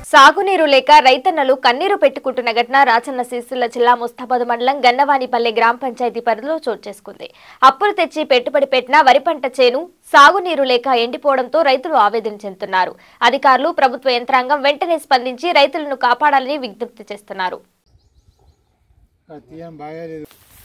సాగునీరు లేక రైతన్నలు కన్నీరు పెట్టుకుంటున్న ఘటన రాచన్న సిరిసిల్ల జిల్లా ముస్తాబాద్ మండలం గన్నవానిపల్లె గ్రామ పంచాయతీ పరిధిలో చోటు చేసుకుంది అప్పులు తెచ్చి పెట్టుబడి పెట్టిన వరి పంట చేను సాగునీరు లేక ఎండిపోవడంతో రైతులు ఆవేదన చెందుతున్నారు అధికారులు ప్రభుత్వ యంత్రాంగం వెంటనే స్పందించి రైతులను కాపాడాలని విజ్ఞప్తి చేస్తున్నారు తీయం బాగాలేదు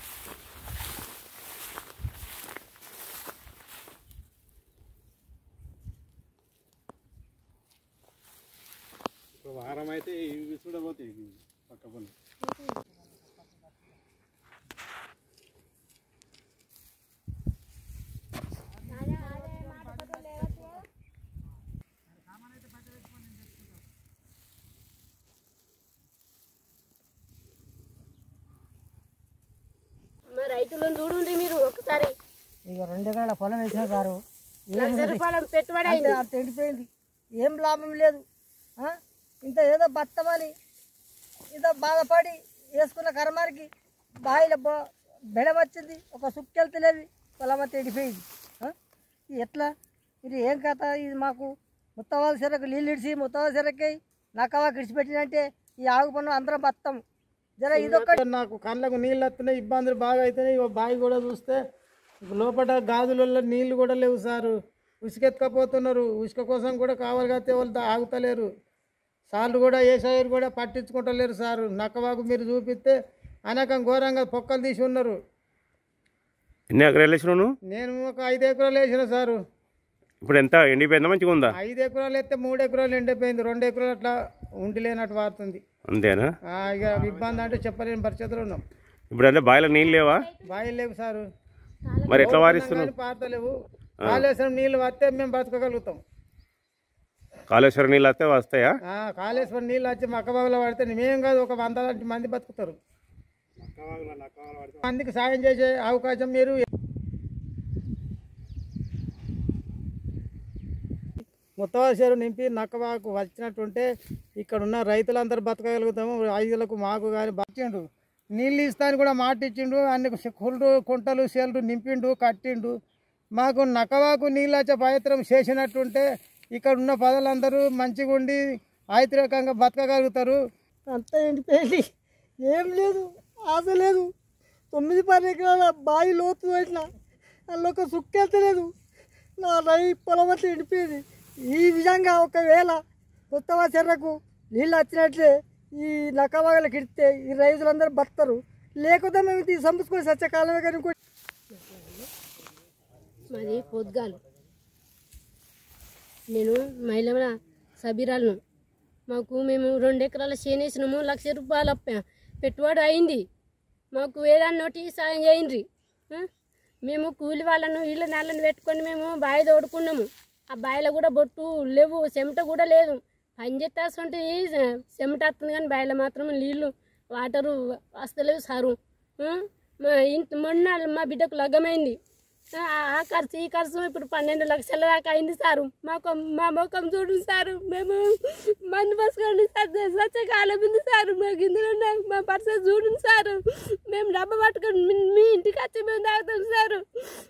వారం అయితే ఇవి చూడబోతాయి ఇవి పక్క పనులు మా రైతులను చూడండి మీరు ఒకసారి ఇక రెండు ఎకరాల పొలం వేసిన సారు లక్ష రూపాయల పెట్టుబడి అంతే అయింది అంత ఎండిపోయింది ఏం లాభం లేదు ఆ? ఇంత ఏదో బతమని ఏదో బాధపడి వేసుకున్న కర్మానికి బావిలో బొ- బెడ వచ్చింది ఒక సుక్కెళ్తలేదు పొలం అంతా ఎండిపోయింది ఆ? ఇది ఎట్లా ఇది ఏం కథ ఇది మాకు ముత్తవాల చెరకు నీళ్ళు ఇడిచి ముత్తవాల చెరకై నక్కవా కిడిచిపెట్టినంటే ఈ ఆగు పన్ను అందరం బతాం జర ఇదొక్క నాకు కళ్ళకు నీళ్ళు వస్తున్నాయి ఇబ్బందులు బాగా అవుతున్నాయి ఇగో బావి కూడా చూస్తే లోపల గాజులలో నీళ్లు కూడా లేవు సారు ఉసుకెత్తుకపోతున్నారు ఉసుక కోసం కూడా కావాలి కాబట్టి వాళ్ళు ఆగుతలేరు సార్లు కూడా ఏ సైరు కూడా పట్టించుకుంటలేరు సారు నక్కవాకు మీరు చూపిస్తే అనేకం ఘోరంగా పొక్కలు తీసి ఉన్నారు ఎన్ని ఎకరాలు వేసినావు నువ్వు నేను ఒక ఐదు ఎకరాలు వేసిన సారు ఇప్పుడు ఎంత ఎండిపోయిందా మంచిగా ఉందా ఐదు ఎకరాలు ఎత్తే మూడు ఎకరాలు ఎండిపోయింది రెండు ఎకరాలు అట్లా ఉండి లేనట్టు వారుతుంది అంతేనా ఆ, ఇక ఇబ్బంది అంటే చెప్పలేని పరిస్థితులు ఉన్నాం ఇప్పుడు అంటే బావిలో నీళ్ళు లేవా బావి లేవు సారు మరి ఎట్లా వారిస్తున్నావు కానీ పారతలేవు కాళేశ్వరం నీళ్ళు వస్తే మేము బతకగలుగుతాం కాళేశ్వరం నీళ్ళు వస్తే వస్తాయా ఆ, కాళేశ్వరం నీళ్ళు వచ్చి మక్కబావిలో పడితే మేము కాదు ఒక వంద లాంటి మంది బతుకుతారు మందికి సాయం చేసే అవకాశం మీరు ముత్తవాసేరు నింపి నక్కవాకు వచ్చినట్టుంటే ఇక్కడ ఉన్న రైతులందరూ బతకగలుగుతాము ఐదులకు మాకు కానీ బతికిండు నీళ్ళు ఇస్తాను కూడా మాట ఇచ్చిండు అన్ని కుళ్ళు కుంటలు సేలు నింపిండు కట్టిండు మాకు నక్కవాకు నీళ్ళు వచ్చే ప్రయత్నం చేసినట్టుంటే ఇక్కడ ఉన్న పదలందరూ మంచిగా ఉండి ఆయుతిరకంగా బతకగలుగుతారు అంతా ఎండిపోయింది ఏం లేదు ఆశ లేదు తొమ్మిది పది ఎకరాల బావి లోతు ఇట్లా అందులో ఒక సుక్కెళ్తలేదు నా రై పొలం అట్లా ఎండిపోయింది ఈ విధంగా ఒకవేళ కొత్తవ చెర్రకు నీళ్ళు వచ్చినట్లే ఈ నక్కవాగలకి ఇడితే ఈ రైతులందరూ బతారు లేకపోతే మేము ఇది సంపుకొని సత్యకాలమే కానీ ఇంకోటి మాది పొద్దుగాలు నేను మహిళ సబీరాలను మాకు మేము రెండు ఎకరాల చేనేసినాము లక్ష రూపాయల పె- పెట్టుబడి అయింది మాకు ఏదన్నా నోటి సాయం చేయండి ఆ? మేము కూలి వాళ్ళను ఇళ్ళ నెలను పెట్టుకొని మేము బావి తోడుకున్నాము ఆ బావిలో కూడా బొట్టు లేవు చెమట కూడా లేదు పని చేస్తే చెమట వస్తుంది కానీ బావిలో మాత్రం నీళ్ళు వాటరు వస్తలేవు సారు ఆ? మా ఇంటి మొన్న మా బిడ్డకు లగ్గమైంది ఆ ఆ ఖర్చు ఈ ఖర్చు ఇప్పుడు పన్నెండు లక్షల దాకా అయింది సారు మాకు మా ముఖం చూడు సారు మేము మందు పసుకొని సత్య సత్యకాలం ఉంది సారు మాకు ఇందులో ఉన్న మా పరిస్థితి చూడండి సారు మేము డబ్బా పట్టుకొని మీ- మీ ఇంటికి వచ్చి మేము తాగుతాం సారు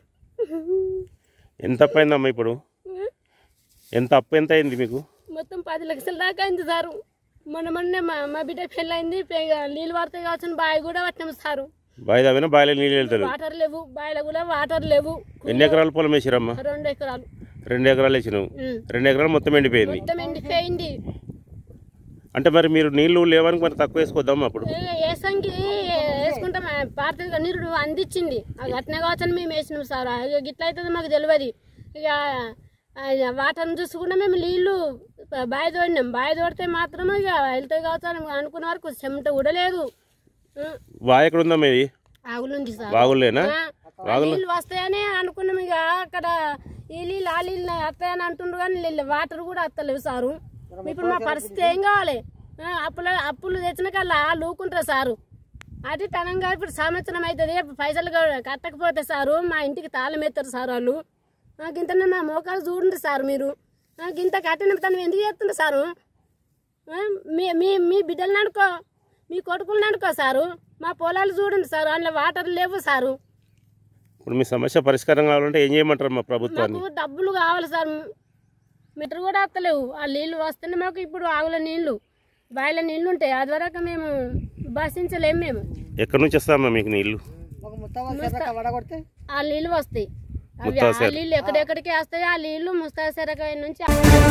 ఎంత అప్పు అయిందమ్మా ఇప్పుడు ఎంత అప్పు ఎంత అయింది మీకు మొత్తం పది లక్షల దాకా అయింది సారు మొన్న మొన్నే మా మా బిడ్డ పెళ్ళయింది పె- నీళ్ళు పడితే కావచ్చు బావి కూడా పట్టినాం సారు బావి తవ్వినా బావిలో నీళ్ళు వెళ్తారు వాటర్ లేవు బావిలో కూడా వాటర్ లేవు ఎన్ని ఎకరాల పొలం వేసిరమ్మా రెండు ఎకరాలు రెండు ఎకరాలు వేసినావు ఉం. రెండు ఎకరాలు మొత్తం ఎండిపోయింది మొత్తం ఎండిపోయింది అంటే మరి మీరు నీళ్ళు లేవని మరి తక్కువ వేసుకోద్దాం అప్పుడు ఏసంగి వేసుకుంటాం పార్టీ నీరు అందించింది అది అట్నే కావచ్చని మేము వేసినాం సార్ ఇక గిట్ల అవుతుంది మాకు తెలియదు ఇక ఆ వాటర్ని చూసుకుంటే మేము నీళ్ళు బావి తోడినాం బావి తోడితే మాత్రం ఇక వెళ్తాయి కావచ్చు అని అనుకున్న వరకు చెమట కూడా లేదు ఆ, బావి ఎక్కడ ఉందమ్మా ఇది ఆగులుంది సార్ బాగులేనా ఆ, ఆ నీళ్ళు వస్తాయని అనుకున్నాం ఇక అక్కడ ఈ నీళ్ళు ఆ నీళ్ళు వస్తాయని అంటుండ్రు కానీ నీళ్ళు వాటర్ కూడా వస్తలేవు సారు ఇప్పుడు మా పరిస్థితి ఏం కావాలి ఆ, అప్పులు అప్పులు తెచ్చిన కల్లా లూకుంటారు సారు అది తనంగా ఇప్పుడు సంవత్సరం అవుతుంది పైసలు కూడా కట్టకపోతే సారు మా ఇంటికి తాళం ఎత్తారు సార్ వాళ్ళు నాకు ఇంత మా మోకాలు చూడండి సార్ మీరు నాకు ఇంత కట్టిన తను ఎందుకు చేస్తుండ్రు సారు ఆ, మీ మీ మీ బిడ్డలు నడుకో మీ కొడుకులు నడుకో సారు మా పొలాలు చూడండి సారు అందులో వాటర్ లేవు సారు ఇప్పుడు మీ సమస్య పరిష్కారం కావాలంటే ఏం చేయమంటారు మా ప్రభుత్వాన్ని మాకు డబ్బులు కావాలి సార్ మీటర్ కూడా వస్తలేవు ఆ నీళ్ళు వస్తేనే మాకు ఇప్పుడు ఆవుల నీళ్లు బాయిల నీళ్లు ఉంటాయి అది వరకు మేము బసించలేము మేము ఎక్కడి నుంచి వస్తామా మీకు నీళ్ళు ఒక ముత్తవ చెరక వడగొడితే ఆ నీళ్ళు వస్తాయి అవి ముత్తావు ఆ చెర- నీళ్ళు ఎక్కడెక్కడికి వస్తాయి ఆ నీళ్లు ముస్తాసరకాయ నుంచి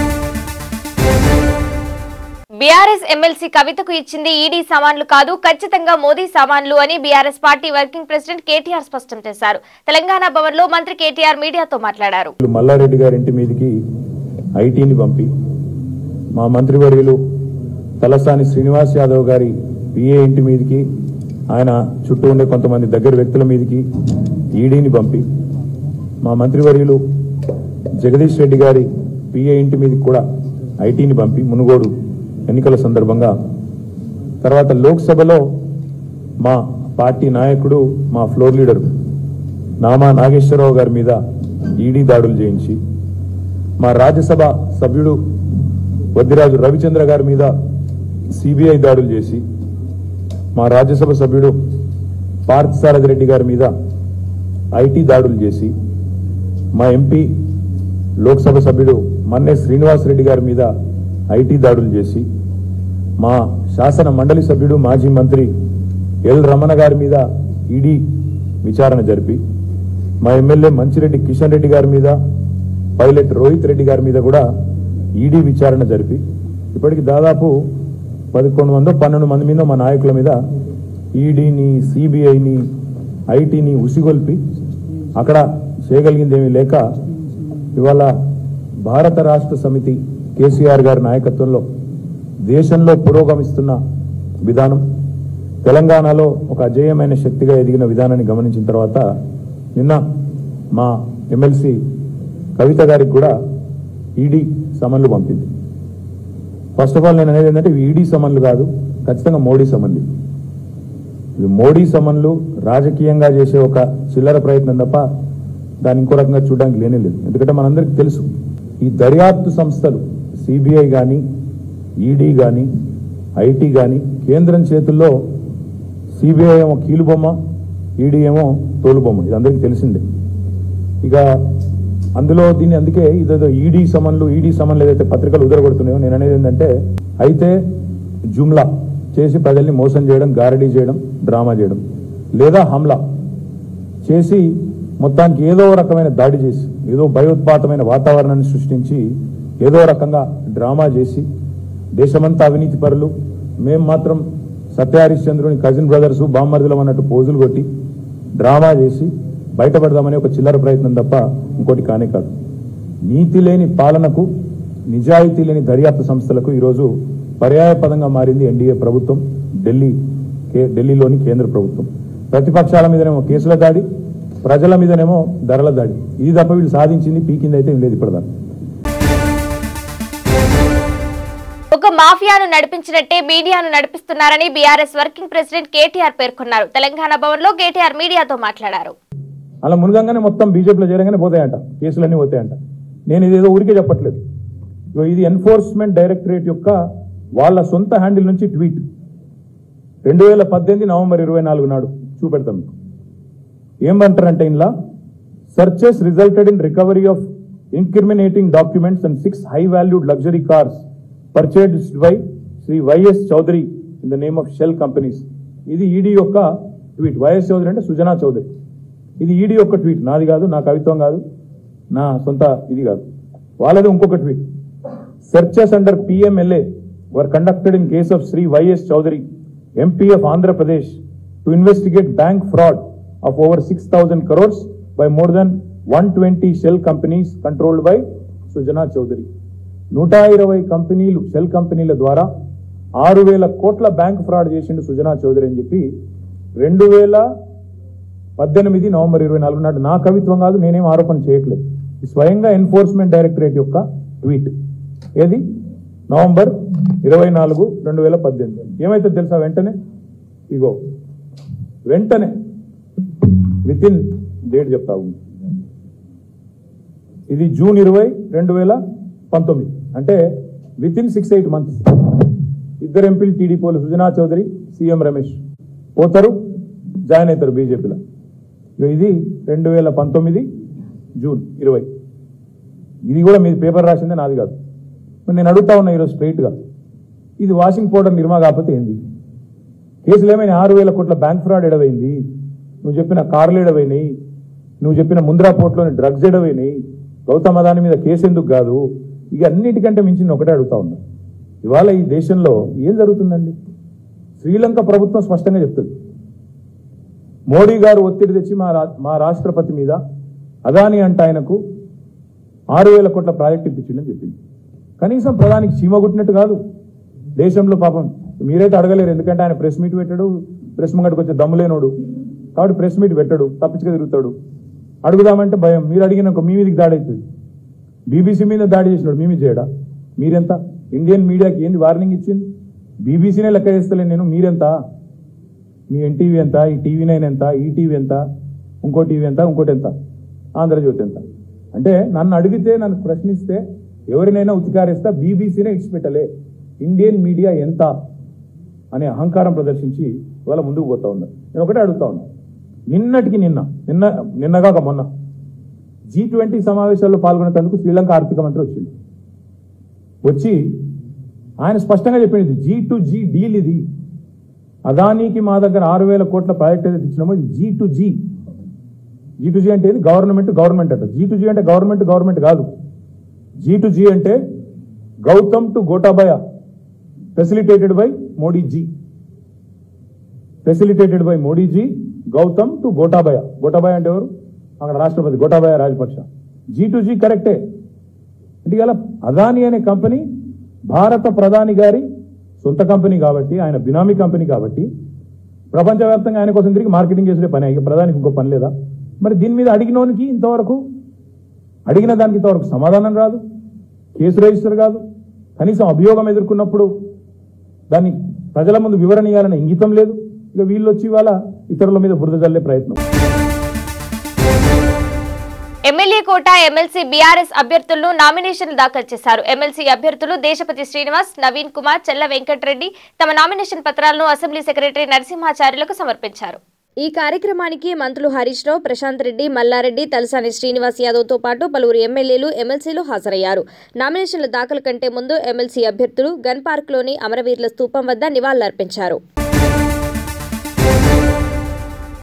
బీఆర్ఎస్ ఎమ్మెల్సీ కవితకు ఇచ్చింది ఈడీ సామాన్లు కాదు ఖచ్చితంగా మోదీ సామాన్లు అని BRS party working president KTR స్పష్టం చేశారు తెలంగాణ భవన్ లో మంత్రి కేటీఆర్ మీడియాతో మాట్లాడారు మల్లారెడ్డి గారి ఇంటి మీదకి ఐటీని పంపి మా మంత్రివర్యులు తలసాని శ్రీనివాస్ యాదవ్ గారి పిఏ ఇంటి మీదకి ఆయన చుట్టూ ఉండే కొంతమంది దగ్గర వ్యక్తుల మీదకి ఈడీని పంపి మా మంత్రివర్యులు జగదీష్ రెడ్డి గారి పిఏ ఇంటి మీదకి కూడా ఐటీని పంపి మునుగోడు ఎన్నికల సందర్భంగా తర్వాత లోక్సభలో మా పార్టీ నాయకుడు మా ఫ్లోర్ లీడర్ నామా నాగేశ్వరరావు గారి మీద ఈడీ దాడులు చేయించి మా రాజ్యసభ సభ్యుడు వద్దిరాజు రవిచంద్ర గారి మీద సిబిఐ దాడులు చేసి మా రాజ్యసభ సభ్యుడు పార్థసారథి రెడ్డి గారి మీద ఐటీ దాడులు చేసి మా ఎంపీ లోక్సభ సభ్యుడు మన్నే శ్రీనివాస్ రెడ్డి గారి మీద ఐటీ దాడులు చేసి మా శాసన మండలి సభ్యుడు మాజీ మంత్రి ఎల్ రమణ గారి మీద ఈడీ విచారణ జరిపి మా ఎమ్మెల్యే మంచిరెడ్డి కిషన్ రెడ్డి గారి మీద పైలట్ రోహిత్ రెడ్డి గారి మీద కూడా ఈడీ విచారణ జరిపి ఇప్పటికి దాదాపు పదకొండు మందో పన్నెండు మంది మీద మా నాయకుల మీద ఈడీని సిబిఐని ఐటీని ఉసిగొల్పి అక్కడ చేయగలిగింది ఏమీ లేక ఇవాళ భారత రాష్ట్ర సమితి కేసీఆర్ గారి నాయకత్వంలో దేశంలో పురోగమిస్తున్న విధానం తెలంగాణలో ఒక అజేయమైన శక్తిగా ఎదిగిన విధానాన్ని గమనించిన తర్వాత నిన్న మా ఎమ్మెల్సీ కవిత గారికి కూడా ఈడీ సమన్లు పంపింది ఫస్ట్ ఆఫ్ ఆల్ నేను అనేది ఏంటంటే ఇవి ఈడీ సమన్లు కాదు ఖచ్చితంగా మోడీ సమన్లు ఇవి మోడీ సమన్లు రాజకీయంగా చేసే ఒక చిల్లర ప్రయత్నం తప్ప దాన్ని ఇంకో రకంగా చూడడానికి లేనే లేదు ఎందుకంటే మనందరికీ తెలుసు ఈ దర్యాప్తు సంస్థలు సిబిఐ కానీ ఈడీ కానీ ఐటీ కానీ కేంద్రం చేతుల్లో సిబిఐ ఏమో కీలుబొమ్మ ఈడీ ఏమో తోలుబొమ్మ ఇది అందరికీ తెలిసిందే ఇక అందులో దీన్ని అందుకే ఇదేదో ఈడీ సమన్లు ఈడీ సమన్లు ఏదైతే పత్రికలు ఉదరగొడుతున్నాయో నేను అనేది ఏంటంటే అయితే జుమ్లా చేసి ప్రజల్ని మోసం చేయడం గారడీ చేయడం డ్రామా చేయడం లేదా హమ్లా చేసి మొత్తానికి ఏదో రకమైన దాడి చేసి ఏదో భయోత్పాతమైన వాతావరణాన్ని సృష్టించి ఏదో రకంగా డ్రామా చేసి దేశమంతా అవినీతి పరులు మేం మాత్రం సత్యహరిశ్చంద్రుని కజిన్ బ్రదర్స్ బామ్మర్దులం అన్నట్టు పోజులు కొట్టి డ్రామా చేసి బయటపడదామనే ఒక చిల్లర ప్రయత్నం తప్ప ఇంకోటి కానే కాదు నీతి లేని పాలనకు నిజాయితీ లేని దర్యాప్తు సంస్థలకు ఈరోజు పర్యాయపదంగా మారింది ఎన్డీఏ ప్రభుత్వం ఢిల్లీ కే- ఢిల్లీలోని కేంద్ర ప్రభుత్వం ప్రతిపక్షాల మీదనేమో కేసుల దాడి ప్రజల మీదనేమో ధరల దాడి ఇది తప్ప వీళ్ళు సాధించింది పీకింది అయితే ఏం లేదు ఇప్పటిదాకా ఒక మాఫియాను నడిపించినట్టే మీడియాను నడిపిస్తున్నారని బీఆర్ఎస్ వర్కింగ్ ప్రెసిడెంట్ కేటీఆర్ పేర్కొన్నారు తెలంగాణ భవన్ లో కేటీఆర్ మీడియాతో మాట్లాడారు అలా మునగంగానే మొత్తం బీజేపీలో చేరంగానే పోతాయంట కేసులన్నీ పోతాయంట నేను ఇదేదో ఊరికే చెప్పట్లేదు ఇగో ఇది ఎన్ఫోర్స్మెంట్ డైరెక్టరేట్ యొక్క వాళ్ళ సొంత హ్యాండిల్ నుంచి ట్వీట్ రెండు వేల పద్దెనిమిది నవంబర్ ఇరవై నాలుగు నాడు చూపెడతాం మీకు ఏమంటారంటే ఇందులో searches resulted in recovery of incriminating documents and six high valued luxury cars purchased by Shri YS Chaudhary in the name of shell companies ఇది ఈడీ యొక్క ట్వీట్ వైఎస్ చౌదరి అంటే సుజనా చౌదరి ఇది ఈడీ యొక్క ట్వీట్ నాది కాదు నా కవిత్వం కాదు నా సొంత ఇది కాదు వాళ్ళది ఇంకొక tweet searches under PMLA were conducted in case of Shri YS Chaudhary MP of Andhra Pradesh to investigate bank fraud of over six thousand crores by more than one twenty shell companies controlled by Sujana Chaudhary నూట ఇరవై కంపెనీలు షెల్ కంపెనీల ద్వారా ఆరు వేల కోట్ల బ్యాంక్ ఫ్రాడ్ చేసిండు సుజనా చౌదరి అని చెప్పి రెండు వేల పద్దెనిమిది నవంబర్ ఇరవై నాలుగు నాడు నా కవిత్వం కాదు నేనేం ఆరోపణ చేయట్లేదు ఇది స్వయంగా ఎన్ఫోర్స్మెంట్ డైరెక్టరేట్ యొక్క ట్వీట్ ఏది నవంబర్ ఇరవై నాలుగు రెండు వేల పద్దెనిమిది ఏమైతే తెలుసా వెంటనే ఇగో వెంటనే విత్ ఇన్ డేట్ చెప్తా ఉంది ఇది జూన్ ఇరవై రెండు వేల పంతొమ్మిది అంటే within six eight months ఇద్దరు ఎంపీలు టీడీపీలు సుజనా చౌదరి సీఎం రమేష్ పోతారు జాయిన్ అవుతారు బీజేపీలో ఇగో ఇది రెండు వేల పంతొమ్మిది జూన్ ఇరవై ఇది కూడా మీరు పేపర్ రాసిందే నాది కాదు మరి నేను అడుగుతా ఉన్నా ఈరోజు స్ట్రైట్గా ఇది వాషింగ్ పౌడర్ నిర్మా కాకపోతే ఏంది కేసులు ఏమైనా ఆరు వేల కోట్ల బ్యాంక్ ఫ్రాడ్ ఎడవైంది నువ్వు చెప్పిన కార్లు ఎడవైనాయి నువ్వు చెప్పిన ముంద్రా పోర్ట్లోని డ్రగ్స్ ఎడవైనాయి గౌతమ్ అదాని మీద కేసు ఎందుకు కాదు ఇక అన్నిటికంటే మించి నేను ఒకటే అడుగుతా ఉన్నా ఇవాళ ఈ దేశంలో ఏం జరుగుతుందండి శ్రీలంక ప్రభుత్వం స్పష్టంగా చెప్తుంది మోడీ గారు ఒత్తిడి తెచ్చి మా రా- మా రాష్ట్రపతి మీద అదాని అంట ఆయనకు ఆరు వేల కోట్ల ప్రాజెక్ట్ ఇప్పించిండని చెప్పింది కనీసం ప్రధానికి చీమ కుట్టినట్టు కాదు దేశంలో పాపం మీరైతే అడగలేరు ఎందుకంటే ఆయన ప్రెస్ మీట్ పెట్టాడు ప్రెస్ ముంగటికి వచ్చే దమ్ములేనోడు కాబట్టి ప్రెస్ మీట్ పెట్టాడు తప్పించుకు తిరుగుతాడు అడుగుదామంటే భయం మీరు అడిగినాక మీ మీదకి దాడి అవుతుంది బీబీసీ మీద దాడి చేసినాడు మీ మీద చేయడా మీరెంత ఇండియన్ మీడియాకి ఏంది వార్నింగ్ ఇచ్చింది బీబీసీనే లెక్క చేస్తలేను నేను మీరెంత మీ ఎన్టీవీ ఎంత ఈ టీవీ నైన్ ఎంత ఈ టీవీ ఎంత ఇంకో టీవీ ఎంత ఇంకోటి ఎంత ఆంధ్రజ్యోతి ఎంత అంటే నన్ను అడిగితే నన్ను ప్రశ్నిస్తే ఎవరినైనా ఉతికారేస్తా బీబీసీనే ఇచ్చిపెట్టలే ఇండియన్ మీడియా ఎంత అనే అహంకారం ప్రదర్శించి ఇవాళ ముందుకు పోతా ఉన్నారు నేను ఒకటే అడుగుతా ఉన్నా నిన్నటికి నిన్న నిన్న నిన్నగాక మొన్న జీ ట్వంటీ సమావేశాల్లో పాల్గొనేందుకు శ్రీలంక ఆర్థిక మంత్రి వచ్చింది వచ్చి ఆయన స్పష్టంగా చెప్పింది జీ టు జీ డీల్ ఇది అదానీకి మా దగ్గర ఆరు వేల కోట్ల ప్రాజెక్ట్ ఏదైతే ఇచ్చినామో ఇది G to G G to G అంటే ఇది గవర్నమెంట్ గవర్నమెంట్ అంట జీ టు జీ అంటే గవర్నమెంట్ గవర్నమెంట్ కాదు జీ టు జీ అంటే Gautam to Gotabaya facilitated by Modi ji facilitated by Modi ji Gautam to Gotabaya Gotabaya అంటే ఎవరు అక్కడ రాష్ట్రపతి Gotabaya Rajapaksa G to G కరెక్టే అంటే ఇలా అదాని అనే కంపెనీ భారత ప్రధాని గారి సొంత కంపెనీ కాబట్టి ఆయన బినామీ కంపెనీ కాబట్టి ప్రపంచవ్యాప్తంగా ఆయన కోసం తిరిగి మార్కెటింగ్ చేసే పని ఇక ప్రధానికి ఇంకో పని లేదా మరి దీని మీద అడిగినోనికి ఇంతవరకు అడిగిన దానికి ఇంతవరకు సమాధానం రాదు కేసు రిజిస్టర్ కాదు కనీసం అభియోగం ఎదుర్కొన్నప్పుడు దాన్ని ప్రజల ముందు వివరణ ఇవ్వాలనే ఇంగితం లేదు ఇక వీళ్ళు వచ్చి ఇవాళ ఇతరుల మీద బురద జల్లే ప్రయత్నం ఎమ్మెల్యే కోట ఎమ్మెల్సీ బీఆర్ఎస్ అభ్యర్థులను నామినేషన్లు దాఖలు చేశారు ఎమ్మెల్సీ అభ్యర్థులు దేశపతి శ్రీనివాస్ నవీన్ కుమార్ చెల్ల వెంకటరెడ్డి తమ నామినేషన్ పత్రాలను అసెంబ్లీ సెక్రటరీ నరసింహాచార్యులకు సమర్పించారు ఈ కార్యక్రమానికి మంత్రులు హరీష్ రావు ప్రశాంత్ రెడ్డి మల్లారెడ్డి తలసాని శ్రీనివాస్ యాదవ్తో పాటు పలువురు ఎమ్మెల్యేలు ఎమ్మెల్సీలు హాజరయ్యారు నామినేషన్ల దాఖలు కంటే ముందు ఎమ్మెల్సీ అభ్యర్థులు గన్ పార్క్లోని అమరవీరుల స్తూపం వద్ద నివాళులర్పించారు